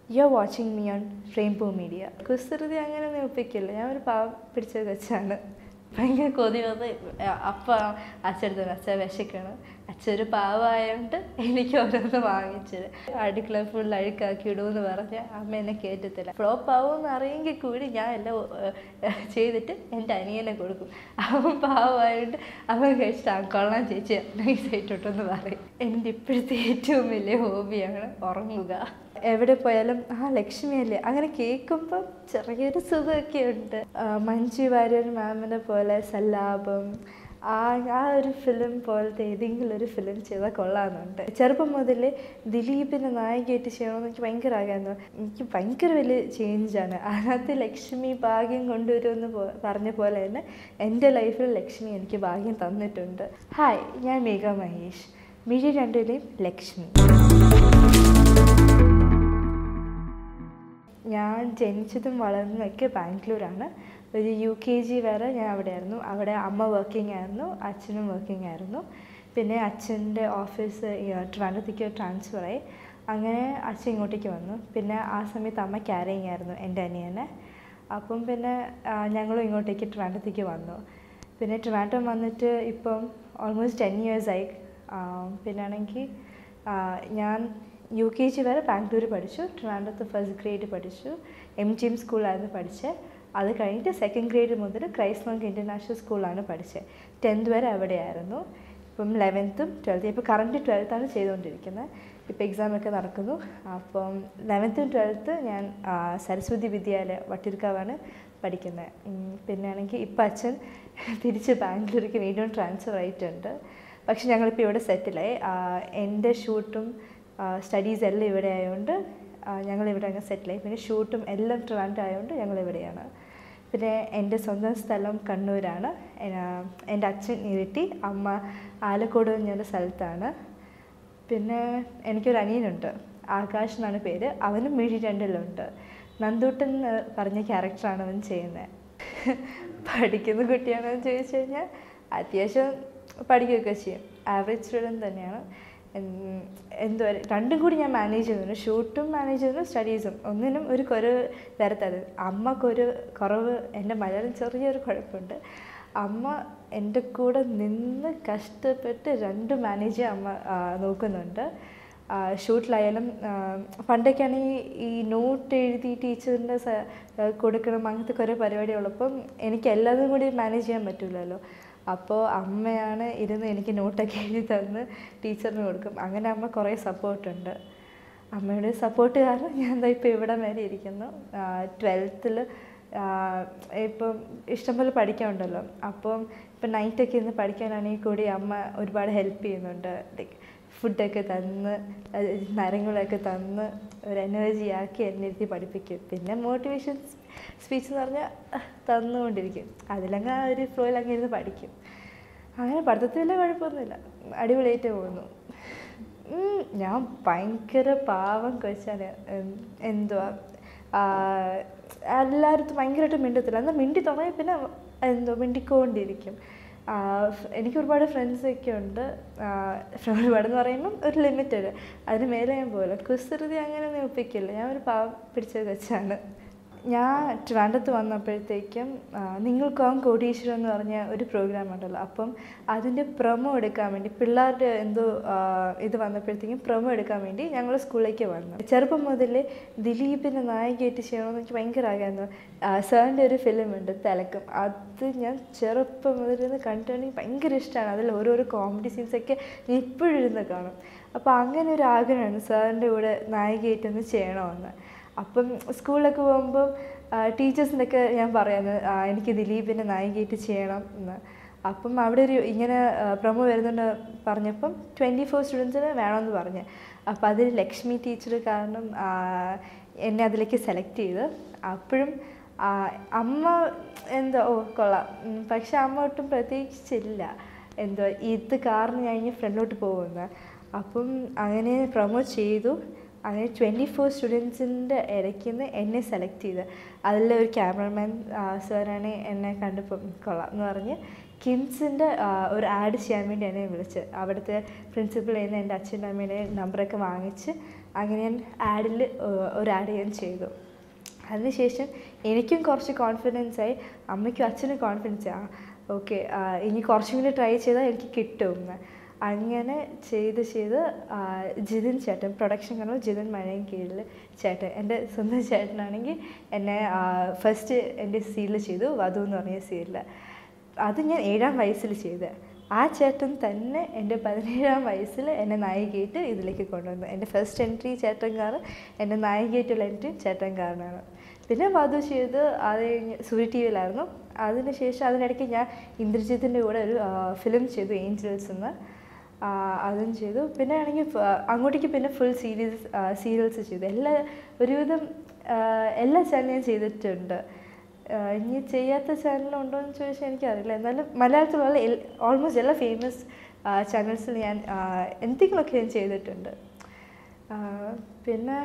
U are watching me on Rainbow Media കുസൃതി അങ്ങനെ ഒന്നും ഒപ്പിക്കില്ല ഞാൻ ഒരു പാവ പിടിച്ച വെച്ചാണ് ഭയങ്കര കൊതി വന്ന് അപ്പം അച്ഛടുത്ത് അച്ഛൻ വിശക്കണം അച്ഛൻ ഒരു പാവമായോണ്ട് എനിക്ക് ഓരോന്ന് വാങ്ങിച്ചത് അടുക്കള ഫുൾ അഴുക്കാക്കി ഇടുമെന്ന് പറഞ്ഞ് അമ്മ എന്നെ കേറ്റത്തില്ല ഫ്ലോപ്പ് ആവുമെന്ന് അറിയെങ്കിൽ കൂടി ഞാൻ എല്ലാം ഏഹ്, ചെയ്തിട്ട് എൻ്റെ അനിയനെ കൊടുക്കും അവൻ പാവമായോണ്ട് അവൻ കഴിച്ചിട്ട് ആ കൊള്ളാൻ ചേച്ചി നൈസായിട്ടോട്ടെന്ന് പറയും എൻ്റെ ഇപ്പോഴത്തെ ഏറ്റവും വലിയ ഹോബിയാണ് ഉറങ്ങുക എവിടെ പോയാലും ആ ലക്ഷ്മിയല്ലേ അങ്ങനെ കേൾക്കുമ്പോൾ ചെറിയൊരു സുഖമൊക്കെ ഉണ്ട് ആ, മഞ്ജു വാര്യർ മാമിനെ പോലെ സല്ലാപം ആ ആ ഒരു ഫിലിം പോലത്തെ ഏതെങ്കിലും ഒരു ഫിലിം ചെയ്താൽ കൊള്ളാമെന്നുണ്ട് ചെറുപ്പം മുതലേ ദിലീപിനെ നായികയായിട്ട് ചെയ്യണമെന്ന് എനിക്ക് ഭയങ്കര ആഗ്രഹമായിരുന്നു എനിക്ക് ഭയങ്കര വലിയ ചേഞ്ചാണ് അതിനകത്ത് ലക്ഷ്മി ഭാഗ്യം കൊണ്ടുവരുമെന്ന് പോ പറഞ്ഞ പോലെ തന്നെ എൻ്റെ ലൈഫിൽ ലക്ഷ്മി എനിക്ക് ഭാഗ്യം തന്നിട്ടുണ്ട് ഹായ് ഞാൻ മേഘ മഹേഷ് മിഴി രണ്ടിലെയും ലക്ഷ്മി ഞാൻ ജനിച്ചതും വളർന്നതൊക്കെ ബാംഗ്ലൂരാണ് ഒരു യു കെ ജി വരെ ഞാൻ അവിടെയായിരുന്നു അവിടെ അമ്മ വർക്കിംഗ് ആയിരുന്നു അച്ഛനും വർക്കിംഗ് ആയിരുന്നു പിന്നെ അച്ഛൻ്റെ ഓഫീസ് ട്രിവാൻഡ്രത്തേക്ക് ട്രാൻസ്ഫർ ആയി അങ്ങനെ അച്ഛൻ ഇങ്ങോട്ടേക്ക് വന്നു പിന്നെ ആ സമയത്ത് അമ്മ ക്യാരിങ് ആയിരുന്നു എൻ്റെ അനിയനെ അപ്പം പിന്നെ ആ, ഞങ്ങളും ഇങ്ങോട്ടേക്ക് ട്രിവാൻഡ്രത്തേക്ക് വന്നു പിന്നെ ട്രിവാൻഡ്രം വന്നിട്ട് ഇപ്പം ഓൾമോസ്റ്റ് ടെൻ ഇയേഴ്സ് ആയി ആ, പിന്നാണെങ്കിൽ ആ, ഞാൻ യു കെ ജി വരെ ബാംഗ്ലൂർ പഠിച്ചു ട്രിവാൻഡ്രത്ത് ഫസ്റ്റ് ഗ്രേഡ് പഠിച്ചു എം ജി എം സ്കൂളിലായിരുന്നു പഠിച്ചത് അത് കഴിഞ്ഞിട്ട് സെക്കൻഡ് ഗ്രേഡ് മുതൽ ക്രൈസ്റ്റ് മങ്ക് ഇൻ്റർനാഷണൽ സ്കൂളിലാണ് പഠിച്ചത് ടെൻത്ത് വരെ അവിടെയായിരുന്നു ഇപ്പം ലെവൻത്തും ട്വൽത്തും ഇപ്പോൾ കറണ്ട് ട്വൽത്താണ് ചെയ്തുകൊണ്ടിരിക്കുന്നത് ഇപ്പോൾ എക്സാമൊക്കെ നടക്കുന്നു അപ്പം ലെവൻത്തും ട്വൽത്ത് ഞാൻ ആ, സരസ്വതി വിദ്യാലയ വട്ടിയൂർക്കാവാണ് പഠിക്കുന്നത് പിന്നെ ആണെങ്കിൽ ഇപ്പം അച്ഛൻ തിരിച്ച് ബാംഗ്ലൂർക്ക് വീണ്ടും ട്രാൻസ്ഫർ ആയിട്ടുണ്ട് പക്ഷെ ഞങ്ങളിപ്പോൾ ഇവിടെ സെറ്റിലായി എൻ്റെ ഷൂട്ടും സ്റ്റഡീസ് എല്ലാം ഇവിടെ ആയതുകൊണ്ട് ഞങ്ങൾ ഇവിടെ അങ്ങ് സെറ്റിലായി പിന്നെ ഷൂട്ടും എല്ലാം ട്രിവാൻഡ്രം ആയതുകൊണ്ട് ഞങ്ങൾ ഇവിടെയാണ് പിന്നെ എൻ്റെ സ്വന്തം സ്ഥലം കണ്ണൂരാണ് എന- എൻ്റെ അച്ഛൻ ഇരിട്ടി അമ്മ ആലക്കോട് എന്നൊരു സ്ഥലത്താണ് പിന്നെ എനിക്കൊരു അനിയനുണ്ട് ആകാശ് എന്നാണ് പേര് അവനും മിഴി രണ്ടിലുണ്ട് നന്ദൂട്ടൻ എന്ന് പറഞ്ഞ ക്യാരക്ടറാണ് അവൻ ചെയ്യുന്നത് പഠിക്കുന്ന കുട്ടിയാണോ എന്ന് ചോദിച്ചു കഴിഞ്ഞാൽ അത്യാവശ്യം പഠിക്കുകയൊക്കെ ചെയ്യും ആവറേജ് സ്റ്റുഡൻറ്റ് തന്നെയാണ് എൻ- എന്തുവാ രണ്ടും കൂടി ഞാൻ മാനേജ് ചെയ്യുന്നുണ്ട് ഷൂട്ടും മാനേജ് ചെയ്യുന്നു സ്റ്റഡീസും ഒന്നിനും ഒരു കുറവ് വരത്തത് അമ്മക്കൊരു കുറവ് എൻ്റെ മലയാളം ചെറിയൊരു കുഴപ്പമുണ്ട് അമ്മ എൻ്റെ കൂടെ നിന്ന് കഷ്ടപ്പെട്ട് രണ്ടും മാനേജ് ചെയ്യാൻ അമ്മ ആ, നോക്കുന്നുണ്ട് ആ, ഷൂട്ടിലായാലും ആ, പണ്ടൊക്കെയാണെങ്കിൽ ഈ നോട്ട് എഴുതി ടീച്ചറിൻ്റെ സ- ആ, കൊടുക്കണം അങ്ങനത്തെ കുറേ പരിപാടി ഉള്ളപ്പം എനിക്ക് എല്ലാതും കൂടി മാനേജ് ചെയ്യാൻ പറ്റില്ലല്ലോ അപ്പോൾ അമ്മയാണ് ഇരുന്ന് എനിക്ക് നോട്ടൊക്കെ എഴുതി തന്ന് ടീച്ചറിന് കൊടുക്കും അങ്ങനെ അമ്മ കുറേ സപ്പോർട്ടുണ്ട് അമ്മയുടെ സപ്പോർട്ട് കാരണം ഞാൻ ദാ ഇപ്പോൾ ഇവിടെ വരെ ഇരിക്കുന്നു ട്വൽത്തിൽ ഇപ്പം ഇഷ്ടംപോലെ പഠിക്കാനുണ്ടല്ലോ അപ്പം ഇപ്പം നൈറ്റൊക്കെ ഇരുന്ന് പഠിക്കാനാണെങ്കിൽ കൂടി അമ്മ ഒരുപാട് ഹെൽപ്പ് ചെയ്യുന്നുണ്ട് ലൈക്ക് ഫുഡൊക്കെ തന്ന് അത് നരങ്ങളൊക്കെ തന്ന് ഒരു എനർജി ആക്കി എന്നെ ഇരുത്തി പഠിപ്പിക്കും പിന്നെ മോട്ടിവേഷൻ സ്പീച്ച് എന്ന് പറഞ്ഞാൽ തന്നുകൊണ്ടിരിക്കും അതിലങ്ങ് ആ ഒരു ഫ്ലോയിൽ അങ്ങ് ഇരുന്ന് പഠിക്കും അങ്ങനെ പഠിത്തത്തിൽ കുഴപ്പമൊന്നുമില്ല അടിപൊളിയായിട്ട് പോകുന്നു ഉം, ഞാൻ ഭയങ്കര പാവം കൊച്ചാണ് ഉം, എന്തുവാ എല്ലായിടത്തും ഭയങ്കരമായിട്ട് മിണ്ടത്തില്ല എന്നാൽ മിണ്ടി തുടങ്ങി പിന്നെ എന്തോ മിണ്ടിക്കൊണ്ടിരിക്കും ആ, ഫ്- എനിക്ക് ഒരുപാട് ഫ്രണ്ട്സൊക്കെ ഉണ്ട് ആ, ഒരുപാട് എന്ന് പറയുമ്പം ഒരു ലിമിറ്റഡ് അതിന് മേലെ ഞാൻ പോകില്ല കുസൃതി അങ്ങനെ ഒന്നും ഒപ്പിക്കില്ല ഞാൻ ഒരു പാവം പിടിച്ച കൊച്ചാണ് ഞാൻ ട്രിവാൻഡ്രത്ത് വന്നപ്പോഴത്തേക്കും ആ, നിങ്ങൾക്കാവും കോടീശ്വരം എന്ന് പറഞ്ഞ ഒരു പ്രോഗ്രാം ഉണ്ടല്ലോ അപ്പം അതിൻ്റെ പ്രൊമോ എടുക്കാൻ വേണ്ടി പിള്ളേരുടെ എന്തോ ആ, ഇത് വന്നപ്പോഴത്തേക്കും പ്രൊമോ എടുക്കാൻ വേണ്ടി ഞങ്ങൾ സ്കൂളിലേക്ക് വന്നു ചെറുപ്പം മുതലേ ദിലീപിനെ നായികയായിട്ട് ചെയ്യണമെന്ന് എനിക്ക് ഭയങ്കര ആഗ്രഹമായിരുന്നു സാറിൻ്റെ ഒരു ഫിലിം ഉണ്ട് തിലക്കം അത് ഞാൻ ചെറുപ്പം മുതലിരുന്ന് കണ്ടിട്ടുണ്ടെങ്കിൽ ഭയങ്കര ഇഷ്ടമാണ് അതിൽ ഓരോരോ കോമഡി സീൻസൊക്കെ ഞാൻ ഇപ്പോഴും ഇരുന്ന് കാണും അപ്പോൾ അങ്ങനെ ഒരു ആഗ്രഹമാണ് സാറിൻ്റെ കൂടെ നായികയായിട്ടൊന്ന് ചെയ്യണമെന്ന് അപ്പം സ്കൂളിലൊക്കെ പോകുമ്പോൾ ടീച്ചേഴ്സിൻ്റെ ഒക്കെ ഞാൻ പറയുന്നത് ആ, എനിക്ക് ദിലീപിൻ്റെ നായികയായിട്ട് ചെയ്യണം എന്ന് അപ്പം അവിടെ ഒരു ഇങ്ങനെ പ്രൊമോ വരുന്നുണ്ട് പറഞ്ഞപ്പം ട്വൻറ്റി ഫോർ സ്റ്റുഡൻസിന് വേണമെന്ന് പറഞ്ഞ് അപ്പം അതിൽ ലക്ഷ്മി ടീച്ചർ കാരണം ആ, എന്നെ അതിലേക്ക് സെലക്ട് ചെയ്ത് അപ്പോഴും ആ, അമ്മ എന്തോ ഓ കൊള്ളാം ഉം, പക്ഷെ അമ്മ ഒട്ടും പ്രതീക്ഷിച്ചില്ല എന്തോ ഇത് കാരണം ഞാൻ ഇനി ഫ്രണ്ടിലോട്ട് പോകുമെന്ന് അപ്പം അങ്ങനെ പ്രൊമോ ചെയ്തു അങ്ങനെ ട്വൻറ്റി ഫോർ സ്റ്റുഡൻസിൻ്റെ ഇടയ്ക്ക് നിന്ന് എന്നെ സെലക്ട് ചെയ്ത് അതിലെ ഒരു ക്യാമറമാൻ സാറാണ് എന്നെ കണ്ടപ്പോൾ കൊള്ളാം എന്ന് പറഞ്ഞ് കിംസിൻ്റെ ഒരു ആഡ് ചെയ്യാൻ വേണ്ടി എന്നെ വിളിച്ച് അവിടുത്തെ പ്രിൻസിപ്പളിൽ നിന്ന് എൻ്റെ അച്ഛൻ്റെ അമ്മയുടെ നമ്പറൊക്കെ വാങ്ങിച്ച് അങ്ങനെ ഞാൻ ആഡിൽ ഒരു ആഡ് ഞാൻ ചെയ്തു അതിനുശേഷം എനിക്കും കുറച്ച് കോൺഫിഡൻസ് ആയി അമ്മയ്ക്കും അച്ഛനും കോൺഫിഡൻസ് ആയി ഓക്കെ ഇനി കുറച്ചും കൂടി ട്രൈ ചെയ്താൽ എനിക്ക് കിട്ടും എന്ന് അങ്ങനെ ചെയ്ത് ചെയ്ത് ആ, ജിതിൻ ചേട്ടൻ പ്രൊഡക്ഷൻ കണ്ടു ജിതിൻ മഴയും കീഴിൽ ചേട്ടൻ എൻ്റെ സ്വന്തം ചേട്ടനാണെങ്കിൽ എന്നെ ഫസ്റ്റ് എൻ്റെ സീരിയൽ ചെയ്തു വധു എന്ന് പറഞ്ഞ സീരിയൽ അത് ഞാൻ ഏഴാം വയസ്സിൽ ചെയ്ത് ആ ചേട്ടൻ തന്നെ എൻ്റെ പതിനേഴാം വയസ്സിൽ എന്നെ നായികയായിട്ട് ഇതിലേക്ക് കൊണ്ടുവന്നു എൻ്റെ ഫസ്റ്റ് എൻട്രി ചേട്ടൻകാർ എൻ്റെ നായികയായിട്ടുള്ള എൻട്രി ചേട്ടൻകാരനാണ് പിന്നെ വധു ചെയ്ത് അത് കഴിഞ്ഞ് സൂര്യ ടി വിയിലായിരുന്നു അതിനുശേഷം അതിനിടയ്ക്ക് ഞാൻ ഇന്ദ്രജിത്തിൻ്റെ കൂടെ ഒരു ഫിലിം ചെയ്തു ഏഞ്ചൽസ് എന്ന് ആ, അതും ചെയ്തു പിന്നെ ആണെങ്കിൽ ഫ- അങ്ങോട്ടേക്ക് പിന്നെ ഫുൾ സീരീസ് സീരിയൽസ് ചെയ്തു എല്ലാ ഒരുവിധം ആ, എല്ലാ ചാനലും ഞാൻ ചെയ്തിട്ടുണ്ട് ആ, ഇനി ചെയ്യാത്ത ചാനലുണ്ടോ എന്ന് ചോദിച്ചാൽ എനിക്കറിയില്ല എന്നാലും മലയാളത്തിലുള്ള ഓൾമോസ്റ്റ് എല്ലാ ഫേമസ് ചാനൽസിൽ ഞാൻ ആ, എന്തെങ്കിലുമൊക്കെ ഞാൻ ചെയ്തിട്ടുണ്ട് ആ, പിന്നെ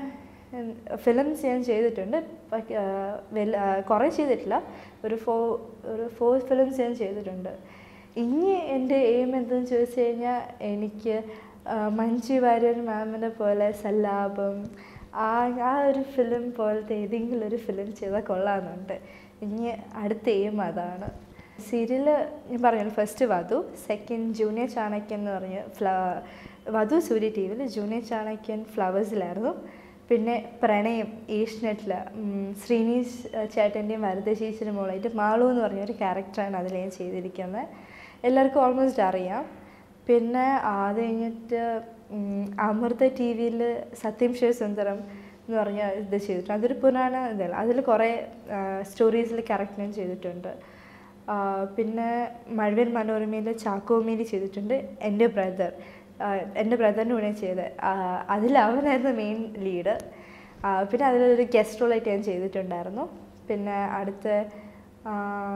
ഫിലിംസ് ഞാൻ ചെയ്തിട്ടുണ്ട് പക്ഷേ, ആ, വല്ല ആ, കുറേ ചെയ്തിട്ടില്ല ഒരു ഫോ ഒരു ഫോർ ഫിലിംസ് ഞാൻ ചെയ്തിട്ടുണ്ട് ഇനി എൻ്റെ എയിം എന്തെന്ന് ചോദിച്ചു കഴിഞ്ഞാൽ എനിക്ക് ആ, മഞ്ജു വാര്യർ മാമിനെ പോലെ സല്ലാപം ആ ആ ഒരു ഫിലിം പോലത്തെ ഏതെങ്കിലും ഒരു ഫിലിം ചെയ്താൽ കൊള്ളാമെന്നുണ്ട് ഇനി അടുത്ത എയിം അതാണ് സീരിയൽ ഞാൻ പറഞ്ഞു ഫസ്റ്റ് വധു സെക്കൻഡ് ജൂനിയർ ചാണക്യൻ എന്ന് പറഞ്ഞ് ഫ്ല വധു സൂര്യ ടി വിയിൽ ജൂനിയർ ചാണക്യൻ ഫ്ലവേഴ്സിലായിരുന്നു പിന്നെ പ്രണയം ഏഷ്യനെറ്റിൽ ശ്രീനീഷ് ചേട്ടൻ്റെയും വരദ ചേച്ചിയുടെ മോളായിട്ട് മാളു എന്ന് പറഞ്ഞൊരു ക്യാരക്ടറാണ് അതിൽ ഞാൻ ചെയ്തിരിക്കുന്നത് എല്ലാവർക്കും ഓൾമോസ്റ്റ് അറിയാം പിന്നെ അത് കഴിഞ്ഞിട്ട് ഉം, അമൃത ടി വിയിൽ സത്യം ശിവസുന്ദരം എന്ന് പറഞ്ഞ ഇത് ചെയ്തിട്ടുണ്ട് അതൊരു പുരാണ ഇതല്ല അതിൽ കുറേ സ്റ്റോറീസിൽ ക്യാരക്ടർ ഞാൻ ചെയ്തിട്ടുണ്ട് ആ, പിന്നെ മഴവിൽ മനോരമയിൽ ചാക്കോമേലി ചെയ്തിട്ടുണ്ട് എൻ്റെ ബ്രദർ എൻ്റെ ബ്രദറിൻ്റെ കൂടെ ചെയ്ത് അതിൽ അവനായിരുന്നു മെയിൻ ലീഡ് പിന്നെ അതിലൊരു ഗസ്റ്റ് റോളായിട്ട് ഞാൻ ചെയ്തിട്ടുണ്ടായിരുന്നു പിന്നെ അടുത്ത ആ,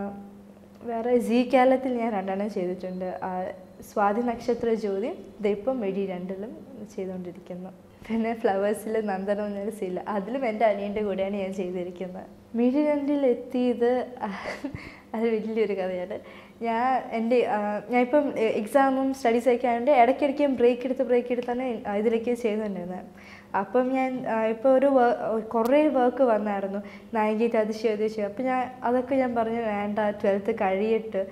വേറെ സി കേരളത്തിൽ ഞാൻ രണ്ടെണ്ണം ചെയ്തിട്ടുണ്ട് ആ, സ്വാതി നക്ഷത്ര ജ്യോതി ദൈപ്പം വെടി രണ്ടിലും ചെയ്തുകൊണ്ടിരിക്കുന്നു പിന്നെ ഫ്ലവേഴ്സിൽ നന്ദനം എന്നൊരു സീല അതിലും എൻ്റെ അനിയൻ്റെ കൂടെയാണ് ഞാൻ ചെയ്തിരിക്കുന്നത് മിഴി രണ്ടിൽ എത്തിയത് അത് വലിയൊരു കഥയാണ് ഞാൻ എൻ്റെ ആ, ഞാനിപ്പം എക്സാമും സ്റ്റഡീസൊക്കെ ആയതുകൊണ്ട് ഇടയ്ക്കിടയ്ക്ക് ബ്രേക്ക് എടുത്ത് ബ്രേക്ക് എടുത്താണ് ഇതിലേക്ക് ചെയ്തുകൊണ്ടിരുന്നത് അപ്പം ഞാൻ ഇപ്പോൾ ഒരു വേ- കുറേ വർക്ക് വന്നായിരുന്നു നായികയിട്ട് അത് ചെയ്യും ഇത് ചെയ്യും അപ്പം ഞാൻ അതൊക്കെ ഞാൻ പറഞ്ഞു വേണ്ട ട്വൽത്ത് കഴിയിട്ട്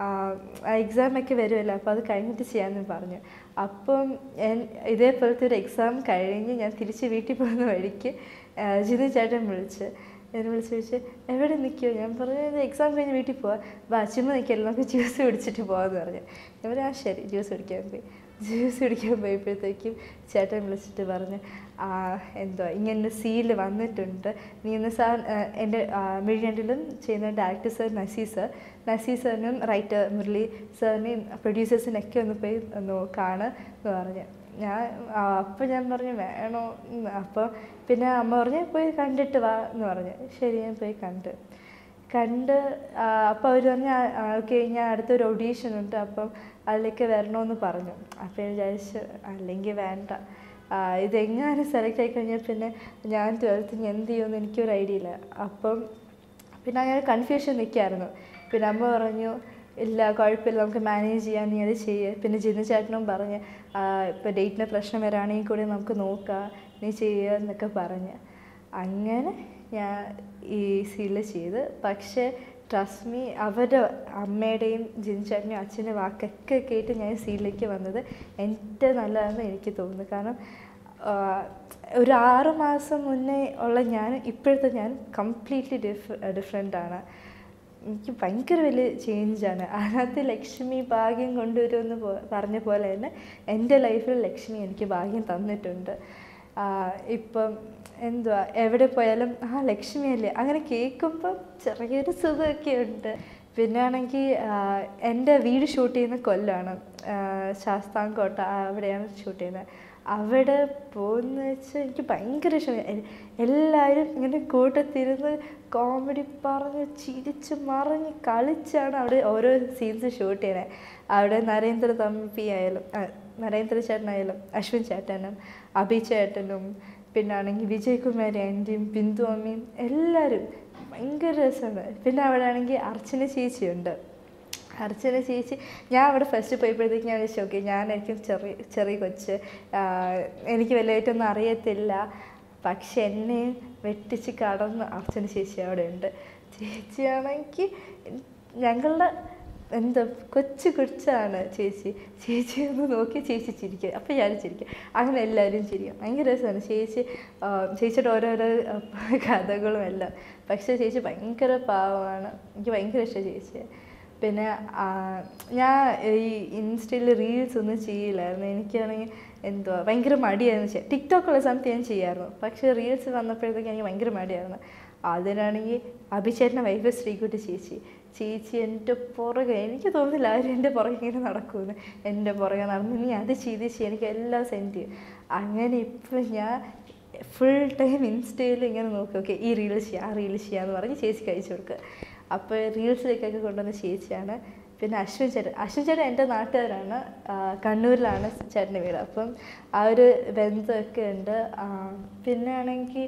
എക്സാമൊക്കെ വരുമല്ലോ അപ്പോൾ അത് കഴിഞ്ഞിട്ട് ചെയ്യാമെന്ന് പറഞ്ഞു അപ്പം ഞാൻ ഇതേപോലത്തെ ഒരു എക്സാം കഴിഞ്ഞ് ഞാൻ തിരിച്ച് വീട്ടിൽ പോകുന്ന വഴിക്ക് ആ, ജിതു ചേട്ടൻ വിളിച്ച് എന്നെ വിളിച്ച് ചോദിച്ച് എവിടെ നിൽക്കുമോ ഞാൻ പറഞ്ഞു ഇത് എക്സാം കഴിഞ്ഞ് വീട്ടിൽ പോവാം വാ ചുമ്മാ നിൽക്കല്ലോ നമുക്ക് ജ്യൂസ് കുടിച്ചിട്ട് പോകാമെന്ന് പറഞ്ഞു ഞാൻ പറഞ്ഞു ആ ശരി ജ്യൂസ് കുടിക്കാൻ പോയി ജ്യൂസ് കുടിക്കാൻ പോയപ്പോഴത്തേക്കും ചേട്ടൻ വിളിച്ചിട്ട് പറഞ്ഞു ആ എന്തുവാ ഇങ്ങനെ സീല് വന്നിട്ടുണ്ട് നീ ഇന്ന് സാർ എൻ്റെ മിഴിയണ്ടിലും ചെയ്യുന്ന director sir Naseer sir Naseer സാറിനും റൈറ്റർ മുരളി സാറിനെയും പ്രൊഡ്യൂസേഴ്സിനൊക്കെ ഒന്ന് പോയി ഒന്ന് കാണ് എന്ന് പറഞ്ഞു ഞാൻ അപ്പോൾ ഞാൻ പറഞ്ഞു വേണോ അപ്പോൾ പിന്നെ അമ്മ പറഞ്ഞു പോയി കണ്ടിട്ട് വാ എന്ന് പറഞ്ഞു ശരി ഞാൻ പോയി കണ്ട് കണ്ട് അപ്പോൾ അവർ പറഞ്ഞു ഓക്കെ ഞാൻ അടുത്തൊരു ഒഡീഷൻ ഉണ്ട് അപ്പം അതിലേക്ക് വരണമെന്ന് പറഞ്ഞു അപ്പോൾ ഞാൻ വിചാരിച്ചു അല്ലെങ്കിൽ വേണ്ട ആ, ഇതെങ്ങാനും സെലക്ട് ആയി കഴിഞ്ഞാൽ പിന്നെ ഞാൻ ട്വൽത്തിന് എന്ത് ചെയ്യുമെന്ന് എനിക്കൊരു ഐഡിയ ഇല്ല അപ്പം പിന്നെ അങ്ങനെ കൺഫ്യൂഷൻ നിൽക്കായിരുന്നു പിന്നെ അമ്മ പറഞ്ഞു ഇല്ല കുഴപ്പമില്ല നമുക്ക് മാനേജ് ചെയ്യാൻ നീ അത് ചെയ്യ് പിന്നെ ജിന്നു ചേട്ടനും പറഞ്ഞ് ഇപ്പോൾ ഡേറ്റിന് പ്രശ്നം വരാണെങ്കിൽ കൂടി നമുക്ക് നോക്കാം നീ ചെയ്യുക എന്നൊക്കെ പറഞ്ഞ് അങ്ങനെ ഞാൻ ഈ സീരിയൽ ചെയ്ത് പക്ഷേ ട്രസ്റ്റ് മീ അവരുടെ അമ്മയുടെയും ജിൻ ചേട്ടൻ്റെയും അച്ഛൻ്റെ വാക്കൊക്കെ കേട്ട് ഞാൻ സീരിയലിലേക്ക് വന്നത് എൻ്റെ നല്ലതാണെന്ന് എനിക്ക് തോന്നുന്നു കാരണം ആഹ്, ഒരു ആറ് മാസം മുന്നേ ഉള്ള ഞാൻ ഇപ്പോഴത്തെ ഞാൻ കംപ്ലീറ്റ്ലി ഡിഫ് ഡിഫറെൻ്റ് ആണ് എനിക്ക് ഭയങ്കര വലിയ ചേഞ്ചാണ് അതിനകത്ത് ലക്ഷ്മി ഭാഗ്യം കൊണ്ടുവരുമെന്ന് പോ പറഞ്ഞ പോലെ തന്നെ എൻ്റെ ലൈഫിൽ ലക്ഷ്മി എനിക്ക് ഭാഗ്യം തന്നിട്ടുണ്ട് ആഹ് ഇപ്പം എന്തുവാ എവിടെ പോയാലും ആ ലക്ഷ്മിയല്ലേ അങ്ങനെ കേൾക്കുമ്പം ചെറിയൊരു സുഖമൊക്കെ ഉണ്ട് പിന്നെ ആണെങ്കിൽ എൻ്റെ വീട് ഷൂട്ട് ചെയ്യുന്ന കൊല്ലമാണ് ശാസ്താംകോട്ട അവിടെയാണ് ഷൂട്ട് ചെയ്യുന്നത് അവിടെ പോകുന്ന വെച്ചാൽ എനിക്ക് ഭയങ്കര ഇഷ്ടമാണ് എല്ലാവരും ഇങ്ങനെ കൂട്ടത്തിരുന്ന് കോമഡി പറഞ്ഞ് ചിരിച്ച് മറിഞ്ഞ് കളിച്ചാണ് അവിടെ ഓരോ സീൻസ് ഷൂട്ട് ചെയ്യണത് അവിടെ നരേന്ദ്ര തമ്പി ആയാലും ആ, നരേന്ദ്ര ചേട്ടനായാലും അശ്വിൻ ചേട്ടനും അഭി ചേട്ടനും പിന്നാണെങ്കിൽ വിജയ് കുമാർ ആൻറ്റിയും ബിന്ദു അമ്മയും എല്ലാവരും ഭയങ്കര രസമാണ് പിന്നെ അവിടെ ആണെങ്കിൽ അർച്ചന ചേച്ചിയുണ്ട് അർച്ചന ചേച്ചി ഞാൻ അവിടെ ഫസ്റ്റ് പോയപ്പോഴത്തേക്ക് ഞാൻ വിളിച്ചു ഓക്കെ ഞാനായിരിക്കും ചെറിയ ചെറിയ കൊച്ച് ആ, എനിക്ക് വലുതായിട്ടൊന്നും അറിയത്തില്ല പക്ഷെ എന്നെ വെട്ടിച്ച് കടന്ന് അർച്ചന ചേച്ചി അവിടെ ഉണ്ട് ചേച്ചിയാണെങ്കിൽ ഞങ്ങളുടെ എന്താ കൊച്ചു കൊച്ചാണ് ചേച്ചി ചേച്ചി ഒന്ന് നോക്കി ചേച്ചി ചിരിക്കുക അപ്പം ഞാൻ ചിരിക്കുക അങ്ങനെ എല്ലാവരും ചിരിക്കും ഭയങ്കര രസമാണ് ചേച്ചി ആ, ചേച്ചിയുടെ ഓരോരോ ആ, കഥകളും എല്ലാം പക്ഷേ ചേച്ചി ഭയങ്കര പാവമാണ് എനിക്ക് ഭയങ്കര ഇഷ്ടം ചേച്ചിയെ പിന്നെ ആ, ഞാൻ ഈ ഇൻസ്റ്റയിൽ റീൽസ് ഒന്നും ചെയ്യില്ലായിരുന്നു എനിക്കാണെങ്കിൽ എന്തുവാ ഭയങ്കര മടിയായിരുന്നു ചെയ്യാൻ ടിക്ടോക്കുള്ള സമയത്ത് ഞാൻ ചെയ്യായിരുന്നു പക്ഷേ റീൽസ് വന്നപ്പോഴത്തേക്ക് എനിക്ക് ഭയങ്കര മടിയായിരുന്നു അതിനാണെങ്കിൽ അഭിചേട്ടൻ്റെ വൈഫ് ശ്രീകുട്ടി ചേച്ചി ചേച്ചി എൻ്റെ പുറകെ എനിക്ക് തോന്നുന്നില്ല ആരും എൻ്റെ പുറകെ ഇങ്ങനെ നടക്കുമെന്ന് എൻ്റെ പുറകെ നടന്ന് നീ അത് ചെയ്ത് ചെയ്ത് എനിക്ക് എല്ലാം സെൻഡ് ചെയ്യും അങ്ങനെ ഇപ്പം ഞാൻ ഫുൾ ടൈം ഇൻസ്റ്റയിൽ ഇങ്ങനെ നോക്കും ഓക്കെ ഈ റീൽ ചെയ്യാം ആ റീൽ ചെയ്യാന്ന് പറഞ്ഞ് ചേച്ചിക്ക് അയച്ചു കൊടുക്കുക അപ്പോൾ റീൽസിലേക്കൊക്കെ കൊണ്ടുവന്ന ചേച്ചിയാണ് പിന്നെ അശ്വിൻ ചേട്ടൻ അശ്വിൻ ചേട്ടൻ എൻ്റെ നാട്ടുകാരാണ് ആ, കണ്ണൂരിലാണ് ചേട്ടൻ്റെ വീട് അപ്പം ആ ഒരു ബന്ധമൊക്കെ ഉണ്ട് ആ, പിന്നെ ആണെങ്കിൽ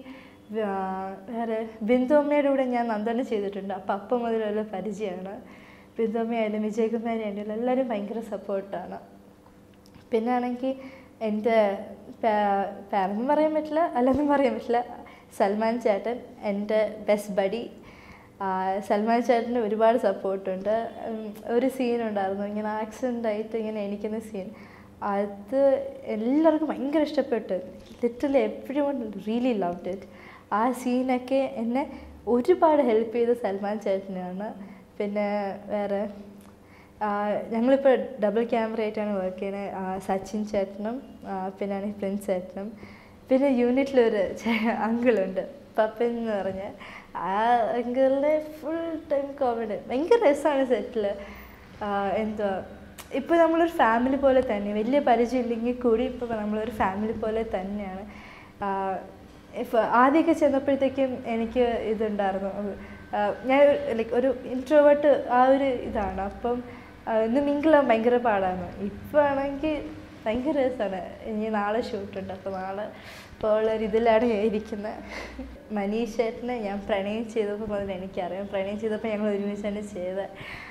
വേറെ ബിന്ദുമ്മയുടെ കൂടെ ഞാൻ നന്ദനം ചെയ്തിട്ടുണ്ട് അപ്പം അപ്പം മുതലുള്ള പരിചയമാണ് ബിന്ദുമ്മയായാലും വിജയകുമാരി ആയാലും എല്ലാവരും ഭയങ്കര സപ്പോർട്ടാണ് പിന്നെ ആണെങ്കിൽ എൻ്റെ പേരെന്നും പറയാൻ പറ്റില്ല അല്ലെന്നും പറയാൻ പറ്റില്ല സൽമാൻ ചേട്ടൻ എൻ്റെ ബെസ്റ്റ് ബഡി സൽമാൻ ചേട്ടന് ഒരുപാട് സപ്പോർട്ടുണ്ട് ഒരു സീനുണ്ടായിരുന്നു ഇങ്ങനെ ആക്സിഡൻ്റ് ആയിട്ട് ഇങ്ങനെ എണീക്കുന്ന സീൻ അത് എല്ലാവർക്കും ഭയങ്കര ഇഷ്ടപ്പെട്ടു literally every one really loved it ആ സീനൊക്കെ എന്നെ ഒരുപാട് ഹെൽപ്പ് ചെയ്ത സൽമാൻ ചേട്ടനാണ് പിന്നെ വേറെ ഞങ്ങളിപ്പോൾ ഡബിൾ ക്യാമറ ആയിട്ടാണ് വർക്ക് ചെയ്യുന്നത് സച്ചിൻ ചേട്ടനും ആ, പിന്നെ ആണെങ്കിൽ പ്രിൻസ് ചേട്ടനും പിന്നെ യൂണിറ്റിലൊരു അങ്കിളുണ്ട് പപ്പൻ എന്ന് പറഞ്ഞ ആ അങ്കിളിൻ്റെ ഫുൾ ടൈം കോമഡി ഭയങ്കര രസമാണ് സെറ്റിൽ എന്തുവാ ഇപ്പോൾ നമ്മളൊരു ഫാമിലി പോലെ തന്നെ വലിയ പരിചയം ഇല്ലെങ്കിൽ കൂടി ഇപ്പോൾ നമ്മളൊരു ഫാമിലി പോലെ തന്നെയാണ് ഇഫ് ആദ്യമൊക്കെ ചെന്നപ്പോഴത്തേക്കും എനിക്ക് ഇതുണ്ടായിരുന്നു ആ, ഞാൻ ലൈക്ക് ഒരു ഇൻട്രോവേർട്ട് ആ ഒരു ഇതാണ് അപ്പം ആ, ഇന്ന് മിങ്കിളാൻ ഭയങ്കര പാടാണ് ഇപ്പോൾ ആണെങ്കിൽ ഭയങ്കര രസമാണ് ഇനി നാളെ ഷൂട്ടുണ്ട് അപ്പോൾ നാളെ ഇപ്പോൾ ഉള്ളൊരു ഇതിലാണ് ഞാൻ ഇരിക്കുന്നത് മനീഷ് ചേട്ടനെ ഞാൻ പ്രണയം ചെയ്തപ്പോൾ മുതൽ എനിക്കറിയാം പ്രണയം ചെയ്തപ്പോൾ ഞങ്ങൾ ഒരുമിച്ച് തന്നെ ചെയ്ത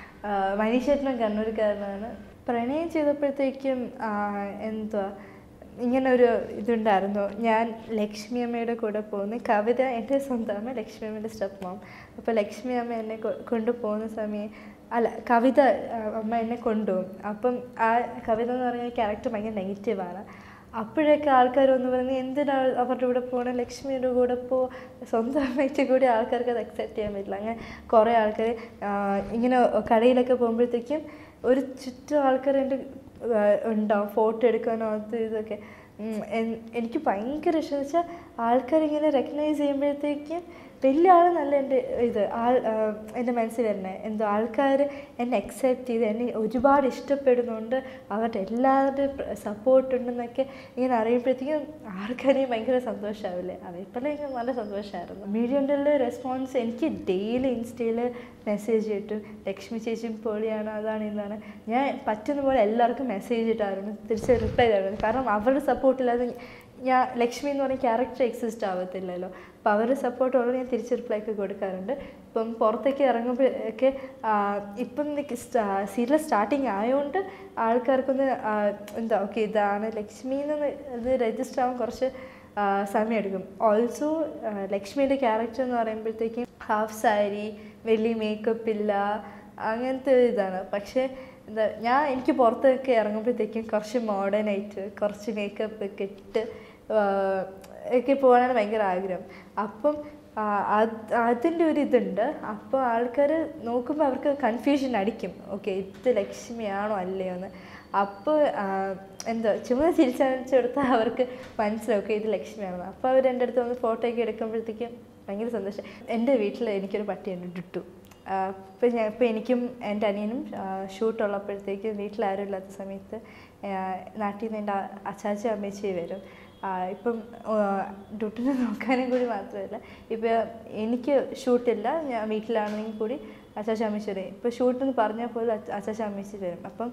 മനീഷ് ചേട്ടനും കണ്ണൂർക്കാരനാണ് പ്രണയം ചെയ്തപ്പോഴത്തേക്കും ആ, എന്തുവാ ഇങ്ങനെ ഒരു ഇതുണ്ടായിരുന്നു ഞാൻ ലക്ഷ്മി അമ്മയുടെ കൂടെ പോകുന്നു കവിത എൻ്റെ സ്വന്തം അമ്മ ലക്ഷ്മി അമ്മയുടെ സ്റ്റെപ്പ് മോം അപ്പോൾ ലക്ഷ്മി അമ്മ എന്നെ കൊ- കൊണ്ടുപോകുന്ന സമയം അല്ല കവിത ആ, അമ്മ എന്നെ കൊണ്ടുപോകും അപ്പം ആ കവിത എന്ന് പറഞ്ഞ ക്യാരക്ടർ ഭയങ്കര നെഗറ്റീവാണ് അപ്പോഴൊക്കെ ആൾക്കാർ വന്ന് പറയുന്നത് എന്തിനാണ് അവരുടെ കൂടെ പോകണം ലക്ഷ്മിയുടെ കൂടെ പോ സ്വന്തം അമ്മയ്ക്ക് കൂടി ആൾക്കാർക്ക് അത് അക്സെപ്റ്റ് ചെയ്യാൻ പറ്റില്ല അങ്ങനെ കുറേ ആൾക്കാർ ഇങ്ങനെ കടയിലൊക്കെ പോകുമ്പോഴത്തേക്കും ഒരു ചുറ്റും ആൾക്കാർ എൻ്റെ ഉണ്ടാവും ഫോട്ടോ എടുക്കാനോ അത് ഇതൊക്കെ ഉം, എൻ- എനിക്ക് ഭയങ്കര ഇഷ്ടം വെച്ചാൽ ആൾക്കാരിങ്ങനെ റെക്കഗ്നൈസ് ചെയ്യുമ്പോഴത്തേക്കും വലിയ ആളെന്നല്ല എൻ്റെ ഇത് ആൾ ആ, എൻ്റെ മനസ്സിൽ തന്നെ എന്തോ ആൾക്കാർ എന്നെ അക്സെപ്റ്റ് ചെയ്ത് എന്നെ ഒരുപാട് ഇഷ്ടപ്പെടുന്നുണ്ട് അവരുടെ എല്ലാവരുടെയും സപ്പോർട്ട് ഉണ്ടെന്നൊക്കെ ഇങ്ങനെ അറിയുമ്പോഴത്തേക്കും ആൾക്കാരെയും ഭയങ്കര സന്തോഷമാവില്ലേ അതേപോലെ എനിക്ക് നല്ല സന്തോഷമായിരുന്നു മീഡിയൻ്റെ റെസ്പോൺസ് എനിക്ക് ഡെയിലി ഇൻസ്റ്റയിൽ മെസ്സേജ് ഇട്ടു ലക്ഷ്മി ചേച്ചിയും പൊളിയാണ് അതാണ് ഇതാണ് ഞാൻ പറ്റുന്ന പോലെ എല്ലാവർക്കും മെസ്സേജ് ഇട്ടായിരുന്നു തിരിച്ച് റിപ്ലൈ തരുന്നു കാരണം അവരുടെ സപ്പോർട്ടില്ലാതെ ഞാൻ ലക്ഷ്മി എന്ന് പറഞ്ഞ ക്യാരക്ടർ എക്സിസ്റ്റ് ആവത്തില്ലല്ലോ അപ്പോൾ അവരുടെ സപ്പോർട്ടോടെ ഞാൻ തിരിച്ച് റിപ്ലൈ ഒക്കെ കൊടുക്കാറുണ്ട് ഇപ്പം പുറത്തേക്ക് ഇറങ്ങുമ്പോൾ ഒക്കെ ആ, ഇപ്പം സീരിയൽ സ്റ്റാർട്ടിങ് ആയതുകൊണ്ട് ആൾക്കാർക്കൊന്ന് ആ, എന്താ ഓക്കെ ഇതാണ് ലക്ഷ്മി എന്ന് ഇത് രജിസ്റ്റർ ആവാൻ കുറച്ച് ആ, സമയമെടുക്കും ഓൾസോ ലക്ഷ്മിയുടെ ക്യാരക്ടർ എന്ന് പറയുമ്പോഴത്തേക്കും ഹാഫ് സാരി വലിയ മേക്കപ്പ് ഇല്ല അങ്ങനത്തെ ഒരു ഇതാണ് പക്ഷേ എന്താ ഞാൻ എനിക്ക് പുറത്തൊക്കെ ഇറങ്ങുമ്പോഴത്തേക്കും കുറച്ച് മോഡേൺ ആയിട്ട് കുറച്ച് മേക്കപ്പ് ഒക്കെ ഇട്ട് ആ, ഒക്കെ പോകാനാണ് ഭയങ്കര ആഗ്രഹം അപ്പം ആ, അത് അതിൻ്റെ ഒരു ഇതുണ്ട് അപ്പോൾ ആൾക്കാർ നോക്കുമ്പോൾ അവർക്ക് കൺഫ്യൂഷൻ അടിക്കും ഓക്കെ ഇത് ലക്ഷ്മിയാണോ അല്ലയോ എന്ന് അപ്പോൾ എന്താ ചുമ്മാ ചിരിച്ചടിച്ചു കൊടുത്താൽ അവർക്ക് മനസ്സിലാവും ഓക്കെ ഇത് ലക്ഷ്മിയാണെന്ന് അപ്പോൾ അവർ എൻ്റെ അടുത്ത് വന്ന് ഫോട്ടോ ഒക്കെ എടുക്കുമ്പോഴത്തേക്കും ഭയങ്കര സന്തോഷം എൻ്റെ വീട്ടിൽ എനിക്കൊരു പട്ടിയുണ്ട് ഡുട്ടു ഇപ്പം ഞാൻ ഇപ്പം എനിക്കും എൻ്റെ അനിയനും ഷൂട്ടുള്ളപ്പോഴത്തേക്കും വീട്ടിൽ ആരും ഇല്ലാത്ത സമയത്ത് ആ, നാട്ടിൽ നിന്ന് എൻ്റെ അച്ചാച്ച അമ്മച്ചി വരും ആ, ഇപ്പം ആ, ഡുട്ടിനെ നോക്കാനും കൂടി മാത്രമല്ല ഇപ്പം എനിക്ക് ഷൂട്ടില്ല ഞാൻ വീട്ടിലാണെങ്കിൽ കൂടി അച്ചാച്ച അമ്മച്ചി വരും ഇപ്പോൾ ഷൂട്ടെന്ന് പറഞ്ഞാൽ പോലും അച്ചാച്ച അമ്മച്ചി വരും അപ്പം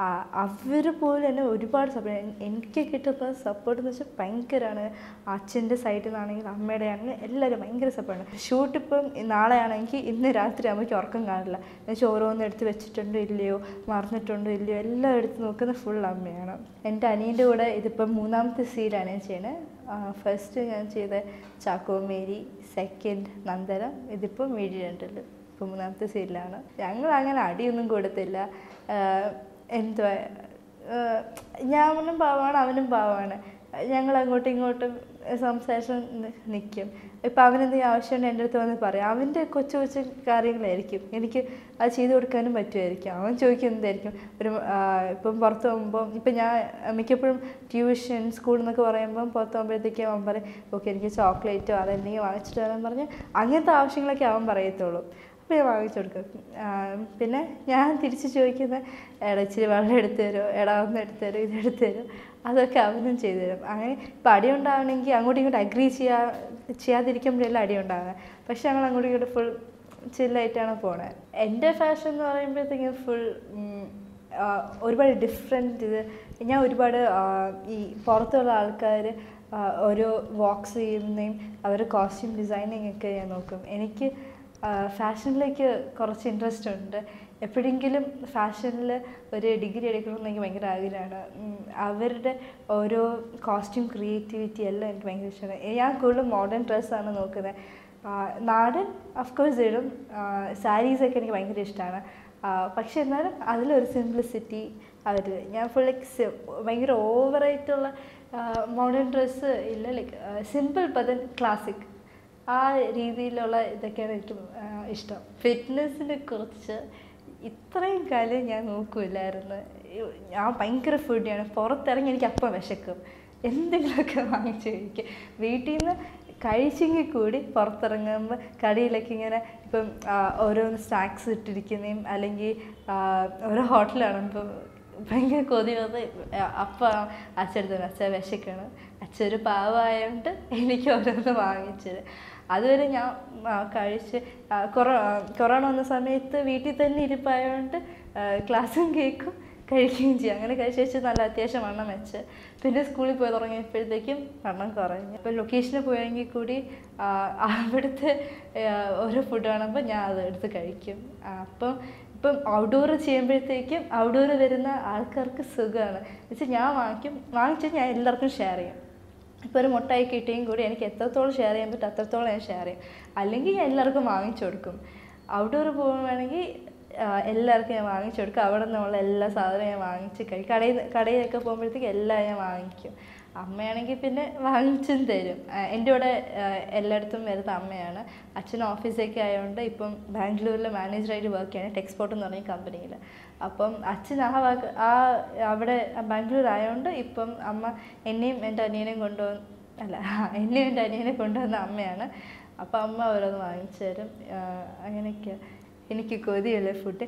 അവർ പോലും എന്നെ ഒരുപാട് സപ്പോർട്ട് എനിക്ക് കിട്ടുന്ന സപ്പോർട്ട് എന്ന് വെച്ചാൽ ഭയങ്കരമാണ് അച്ഛൻ്റെ സൈഡിൽ നിന്നാണെങ്കിൽ അമ്മയുടെ ആണെങ്കിൽ എല്ലാവരും ഭയങ്കര സപ്പോർട്ടാണ് ഷൂട്ട് ഇപ്പം നാളെ ആണെങ്കിൽ ഇന്ന് രാത്രി അമ്മയ്ക്ക് ഉറക്കം കാണില്ല എന്നുവെച്ചാൽ ഓരോന്ന് എടുത്ത് വെച്ചിട്ടുണ്ടോ ഇല്ലയോ മറന്നിട്ടുണ്ടോ ഇല്ലയോ എല്ലാം എടുത്ത് നോക്കുന്ന ഫുൾ അമ്മയാണ് എൻ്റെ അനിയൻ്റെ കൂടെ ഇതിപ്പം മൂന്നാമത്തെ സീലാണ് ഞാൻ ചെയ്യണത് ഫസ്റ്റ് ഞാൻ ചെയ്ത ചാക്കോ മേരി സെക്കൻഡ് നന്ദനം ഇതിപ്പം വീഡിയോ രണ്ടില് ഇപ്പം മൂന്നാമത്തെ സീരിയലാണ് ഞങ്ങൾ അങ്ങനെ അടിയൊന്നും കൊടുത്തില്ല ആഹ് എന്തുവാ ആഹ് ഞാനും പാവമാണ് അവനും പാവമാണ് ഞങ്ങൾ അങ്ങോട്ടും ഇങ്ങോട്ടും സംസാരിച്ച് നിൽക്കും ഇപ്പം അവനെന്തെങ്കിലും ആവശ്യമുണ്ട് എൻ്റെ അടുത്ത് വന്ന് പറയും അവൻ്റെ കൊച്ചു കൊച്ചു കാര്യങ്ങളായിരിക്കും എനിക്ക് അത് ചെയ്തു കൊടുക്കാനും പറ്റുമായിരിക്കും അവൻ ചോദിക്കുന്നതായിരിക്കും ഒരു ആഹ് ഇപ്പം പുറത്ത് പോകുമ്പോൾ ഇപ്പം ഞാൻ മിക്കപ്പോഴും ട്യൂഷൻ സ്കൂളിൽ നിന്നൊക്കെ പറയുമ്പം പുറത്ത് പോകുമ്പോഴത്തേക്കും അവൻ പറയും ഓക്കെ എനിക്ക് ചോക്ലേറ്റോ അതെന്തെങ്കിലും വാങ്ങിച്ചിട്ട് വരാൻ പറഞ്ഞ് അങ്ങനത്തെ ആവശ്യങ്ങളൊക്കെ അവൻ പറയത്തുള്ളൂ അപ്പോൾ ഞാൻ വാങ്ങിച്ചു കൊടുക്കും ആ, പിന്നെ ഞാൻ തിരിച്ച് ചോദിക്കുന്ന എടാ ഇച്ചിരി വെള്ളം എടുത്തു തരുമോ എടാ ഒന്ന് എടുത്തു തരുമോ ഇത് എടുത്തു തരുമോ അതൊക്കെ അവനും ചെയ്തു തരും അങ്ങനെ ഇപ്പം അടി ഉണ്ടാവണമെങ്കിൽ അങ്ങോട്ടും ഇങ്ങോട്ടും അഗ്രി ചെയ്യാ ചെയ്യാതിരിക്കുമ്പോഴെല്ലാം അടി ഉണ്ടാകുന്നത് പക്ഷെ ഞങ്ങൾ അങ്ങോട്ടും ഇങ്ങോട്ടും ഫുൾ ചില്ലായിട്ടാണ് പോണത് എൻ്റെ ഫാഷൻ എന്ന് പറയുമ്പോഴത്തേക്കും ഫുൾ ഒരുപാട് ഡിഫറെൻറ്റ് ഇത് ഞാൻ ഒരുപാട് ആ, ഈ പുറത്തുള്ള ആൾക്കാർ ഓരോ വാക്സ് ചെയ്യുന്നതും അവരുടെ കോസ്റ്റ്യൂം ഡിസൈനിങ് ഒക്കെ ഞാൻ നോക്കും എനിക്ക് ഫാഷനിലേക്ക് കുറച്ച് ഇൻട്രസ്റ്റ് ഉണ്ട് എപ്പോഴെങ്കിലും ഫാഷനിൽ ഒരു ഡിഗ്രി എടുക്കണമെന്ന് എനിക്ക് ഭയങ്കര ആഗ്രഹമാണ് ഉം, അവരുടെ ഓരോ കോസ്റ്റ്യൂം ക്രിയേറ്റിവിറ്റി എല്ലാം എനിക്ക് ഭയങ്കര ഇഷ്ടമാണ് ഞാൻ കൂടുതലും മോഡേൺ ഡ്രസ്സാണ് നോക്കുന്നത് ആ, നാടൻ അഫ്കോഴ്സ് ഇടും സാരീസൊക്കെ എനിക്ക് ഭയങ്കര ഇഷ്ടമാണ് പക്ഷെ എന്നാലും അതിലൊരു സിംപ്ലിസിറ്റി അവർ ഞാൻ ഫുൾ ലൈക്ക് ഭയങ്കര ഓവറായിട്ടുള്ള മോഡേൺ ഡ്രസ്സ് ഇല്ല ലൈക്ക് സിമ്പിൾ പതൻ ക്ലാസിക് ആ രീതിയിലുള്ള ഇതൊക്കെയാണ് എനിക്ക് ആ, ഇഷ്ടം ഫിറ്റ്നസ്സിനെ കുറിച്ച് ഇത്രയും കാലം ഞാൻ നോക്കില്ലായിരുന്നു ഞാൻ ഭയങ്കര ഫുഡിയാണ് പുറത്തിറങ്ങി എനിക്ക് അപ്പം വിശക്കും എന്തെങ്കിലുമൊക്കെ വാങ്ങിച്ച് കഴിക്കും വീട്ടിൽ നിന്ന് കഴിച്ചെങ്കിൽ കൂടി പുറത്തിറങ്ങുമ്പോൾ കടയിലൊക്കെ ഇങ്ങനെ ഇപ്പം ആ, ഓരോന്ന് സ്നാക്സ് ഇട്ടിരിക്കുന്നതും അല്ലെങ്കിൽ ആ, ഓരോ ഹോട്ടലാണ് ഇപ്പം ഭയങ്കര കൊതി വന്ന് അപ്പം അച്ഛടുത്ത് അച്ഛൻ വിശക്കണം അച്ഛൻ ഒരു പാവമായതുകൊണ്ട് എനിക്ക് ഓരോന്ന് വാങ്ങിച്ചത് അതുവരെ ഞാൻ ആ, കഴിച്ച് ആ, കൊറോ കൊറോണ വന്ന സമയത്ത് വീട്ടിൽ തന്നെ ഇരിപ്പായതുകൊണ്ട് ക്ലാസ്സും കേൾക്കും കഴിക്കുകയും ചെയ്യും അങ്ങനെ കഴിച്ച് വെച്ച് നല്ല അത്യാവശ്യം വണ്ണം വെച്ച് പിന്നെ സ്കൂളിൽ പോയി തുടങ്ങിയപ്പോഴത്തേക്കും വണ്ണം കുറഞ്ഞു ഇപ്പം ലൊക്കേഷനിൽ പോയെങ്കിൽ കൂടി ആ, അവിടുത്തെ ആ, ഓരോ ഫുഡ് കാണുമ്പോൾ ഞാൻ അത് എടുത്ത് കഴിക്കും ആ, അപ്പം ഇപ്പം ഔട്ട്ഡോർ ചെയ്യുമ്പോഴത്തേക്കും ഔട്ട്ഡോർ വരുന്ന ആൾക്കാർക്ക് സുഖമാണ് വെച്ചാൽ ഞാൻ വാങ്ങിക്കും വാങ്ങിച്ചാൽ ഞാൻ എല്ലാവർക്കും ഷെയർ ചെയ്യും ഇപ്പോൾ ഒരു മുട്ടായി കിട്ടിയും കൂടി എനിക്ക് എത്രത്തോളം ഷെയർ ചെയ്യാൻ പറ്റും അത്രത്തോളം ഞാൻ ഷെയർ ചെയ്യും അല്ലെങ്കിൽ ഞാൻ എല്ലാവർക്കും വാങ്ങിച്ചു കൊടുക്കും ഔട്ട്ഡോർ പോകുവാണെങ്കിൽ എല്ലാവർക്കും ഞാൻ വാങ്ങിച്ചു കൊടുക്കും അവിടെ നിന്നുള്ള എല്ലാ സാധനവും ഞാൻ വാങ്ങിച്ച് കഴിക്കും കടയിൽ കടയിലൊക്കെ പോകുമ്പോഴത്തേക്ക് എല്ലാം ഞാൻ വാങ്ങിക്കും അമ്മയാണെങ്കിൽ പിന്നെ വാങ്ങിച്ചും തരും ആ, എൻ്റെ കൂടെ ആ, എല്ലായിടത്തും വരുന്ന അമ്മയാണ് അച്ഛൻ ഓഫീസൊക്കെ ആയതുകൊണ്ട് ഇപ്പം ബാംഗ്ലൂരിൽ മാനേജറായിട്ട് വർക്ക് ചെയ്യാണ് ടെക്സ്പോർട്ട് എന്ന് പറഞ്ഞ കമ്പനിയിൽ അപ്പം അച്ഛൻ ആ വാക്ക് ആ അവിടെ ബാംഗ്ലൂർ ആയതുകൊണ്ട് ഇപ്പം അമ്മ എന്നെയും എൻ്റെ അനിയനെയും കൊണ്ടുവന്ന് അല്ല എന്നെയും എൻ്റെ അനിയനെ കൊണ്ടുവന്ന അമ്മയാണ് അപ്പം അമ്മ ഓരോന്ന് വാങ്ങിച്ചു തരും ആ, അങ്ങനെയൊക്കെ എനിക്ക് കൊതിയുള്ള ഫുഡ്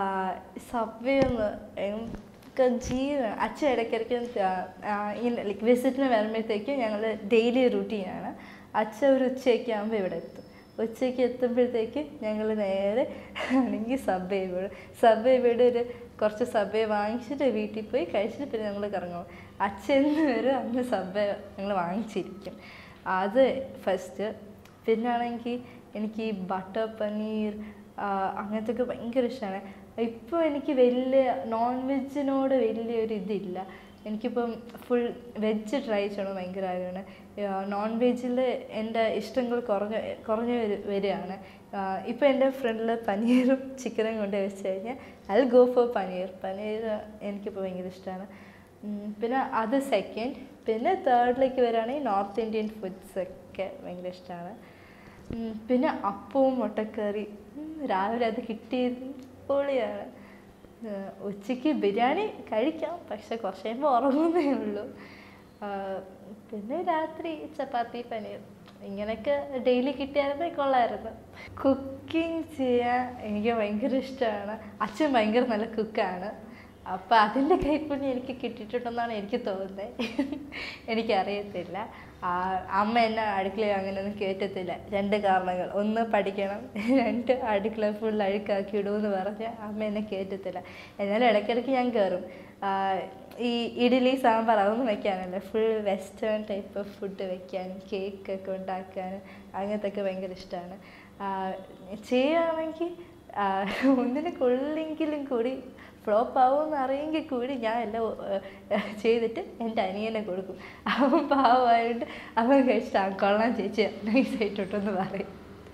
സബ്വേ ഒന്ന് എനിക്ക് ജീവൻ അച്ഛൻ ഇടയ്ക്കിടയ്ക്ക് ആ, ഇങ്ങനെ ലൈക്ക് വിസിറ്റിന് വരുമ്പോഴത്തേക്കും ഞങ്ങൾ ഡെയിലി റുട്ടീനാണ് അച്ഛൻ ഒരു ഉച്ചയൊക്കെ ആകുമ്പോൾ ഇവിടെ എത്തും ഉച്ചയ്ക്ക് എത്തുമ്പോഴത്തേക്ക് ഞങ്ങൾ നേരെ ആണെങ്കിൽ സബ്വേ വീട് സബ്വേ വീട് ഒരു കുറച്ച് സബ്വേ വാങ്ങിച്ചിട്ട് വീട്ടിൽ പോയി കഴിച്ചിട്ട് പിന്നെ ഞങ്ങൾ കറങ്ങും അച്ഛൻ വരും അന്ന് സബ്വേ ഞങ്ങൾ വാങ്ങിച്ചിരിക്കും അത് ഫസ്റ്റ് പിന്നാണെങ്കിൽ എനിക്ക് ഈ ബട്ടർ പനീർ അങ്ങനത്തെ ഒക്കെ ഭയങ്കര ഇഷ്ടമാണ് ഇപ്പോൾ എനിക്ക് വലിയ നോൺ വെജിനോട് വലിയൊരു ഇതില്ല എനിക്കിപ്പം ഫുൾ വെജ് ട്രൈ ചെയ്യണം ഭയങ്കര ആഗ്രഹമാണ് നോൺ വെജിൽ എൻ്റെ ഇഷ്ടങ്ങൾ കുറഞ്ഞ കുറഞ്ഞു വരു- വരികയാണ് ഇപ്പോൾ എൻ്റെ ഫ്രണ്ടിൽ പനീറും ചിക്കനും കൊണ്ട് വെച്ച് കഴിഞ്ഞാൽ I go for paneer paneer എനിക്കിപ്പോൾ ഭയങ്കര ഇഷ്ടമാണ് പിന്നെ അത് സെക്കൻഡ് പിന്നെ തേർഡിലേക്ക് വരികയാണെങ്കിൽ നോർത്ത് ഇന്ത്യൻ ഫുഡ്സ് ഒക്കെ ഭയങ്കര ഇഷ്ടമാണ് ഉം, പിന്നെ അപ്പവും മുട്ടക്കറി ഉം, രാവിലെ അത് കിട്ടിയത് പൊളിയാണ് ഏഹ്, ഉച്ചയ്ക്ക് ബിരിയാണി കഴിക്കാം പക്ഷെ കുറച്ച് കഴിയുമ്പോൾ ഉറങ്ങുന്നേ ഉള്ളൂ ആഹ്, പിന്നെ രാത്രി ചപ്പാത്തി പനീർ ഇങ്ങനെയൊക്കെ ഡെയിലി കിട്ടിയായിരുന്നേ കൊള്ളായിരുന്നു കുക്കിംഗ് ചെയ്യാൻ എനിക്ക് ഭയങ്കര ഇഷ്ടമാണ് അച്ഛൻ ഭയങ്കര നല്ല കുക്കാണ് അപ്പം അതിൻ്റെ കൈപ്പുണ്യം എനിക്ക് കിട്ടിയിട്ടുണ്ടെന്നാണ് എനിക്ക് തോന്നുന്നത് എനിക്കറിയത്തില്ല ആ, അമ്മ എന്നെ അടുക്കളയിൽ അങ്ങനെയൊന്നും കയറ്റത്തില്ല രണ്ട് കാരണങ്ങൾ ഒന്ന് പഠിക്കണം രണ്ട് അടുക്കള ഫുൾ അഴുക്കാക്കി ഇടുമെന്ന് പറഞ്ഞ് അമ്മ എന്നെ കയറ്റത്തില്ല എന്നാലും ഇടയ്ക്കിടയ്ക്ക് ഞാൻ കയറും ആ, ഈ ഇഡ്ഡലി സാമ്പാർ അതൊന്നും വെക്കാനല്ല ഫുൾ വെസ്റ്റേൺ ടൈപ്പ് ഫുഡ് വെക്കാനും കേക്കൊക്കെ ഉണ്ടാക്കാനും അങ്ങനത്തെ ഒക്കെ ഭയങ്കര ഇഷ്ടമാണ് ചെയ്യുകയാണെങ്കിൽ ഒന്നിനെ കൊള്ളെങ്കിലും കൂടി ഫ്ലോപ്പ് ആവുമെന്ന് അറിയെങ്കിൽ കൂടി ഞാൻ എല്ലാം ഏഹ്, ചെയ്തിട്ട് എൻ്റെ അനിയനെ കൊടുക്കും അവൻ പാവമായിട്ട് അവൻ കഴിച്ചിട്ട് ആ കൊള്ളാൻ ചേച്ചി നൈസായിട്ടോട്ടെന്ന് പറയും